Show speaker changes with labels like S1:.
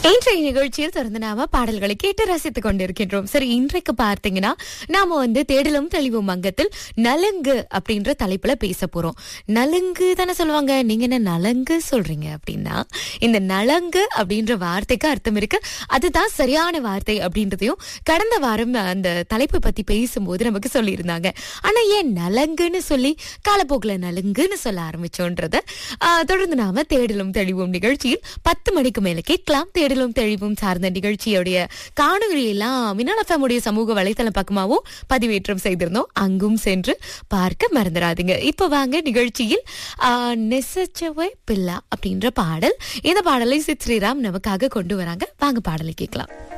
S1: இன்றைய நிகழ்ச்சியில் தொடர்ந்து நாம பாடல்களை கேட்டு ரசித்துக் கொண்டிருக்கின்றோம் சரி இன்றைக்கு பார்த்தீங்கன்னா நாம வந்து தேடலும் தெளிவும் அங்கத்தில் நலுங்கு அப்படின்ற தலைப்புல பேச போறோம் நலுங்கு தானே சொல்லுவாங்க நீங்க என்ன நலங்கு சொல்றீங்க அப்படின்னா இந்த நலங்கு அப்படின்ற வார்த்தைக்கு அர்த்தம் இருக்கு அதுதான் சரியான வார்த்தை அப்படின்றதையும் கடந்த வாரம் அந்த தலைப்பு பத்தி பேசும்போது நமக்கு சொல்லியிருந்தாங்க ஆனா ஏன் நலங்குன்னு சொல்லி காலப்போக்குல நலுங்குன்னு சொல்ல ஆரம்பிச்சோன்றத ஆஹ், தொடர்ந்து நாம தேடலும் தெளிவும் நிகழ்ச்சியில் பத்து மணிக்கு மேல கேட்கலாம் தேடலும் தெளிவும் சார்ந்த நிகழ்ச்சியுடைய காணொலி எல்லாம் மின்னல் FM உடைய சமூக வலைத்தளம் பக்கமாவும் பதிவேற்றம் செய்திருந்தோம் அங்கும் சென்று பார்க்க மறந்துடாதீங்க இப்ப வாங்க நிகழ்ச்சியில் ஆஹ், நெசச்சவை பில்லா அப்படின்ற பாடல் இந்த பாடலை சித் ஸ்ரீராம் நமக்காக கொண்டு வராங்க வாங்க பாடலை கேட்கலாம்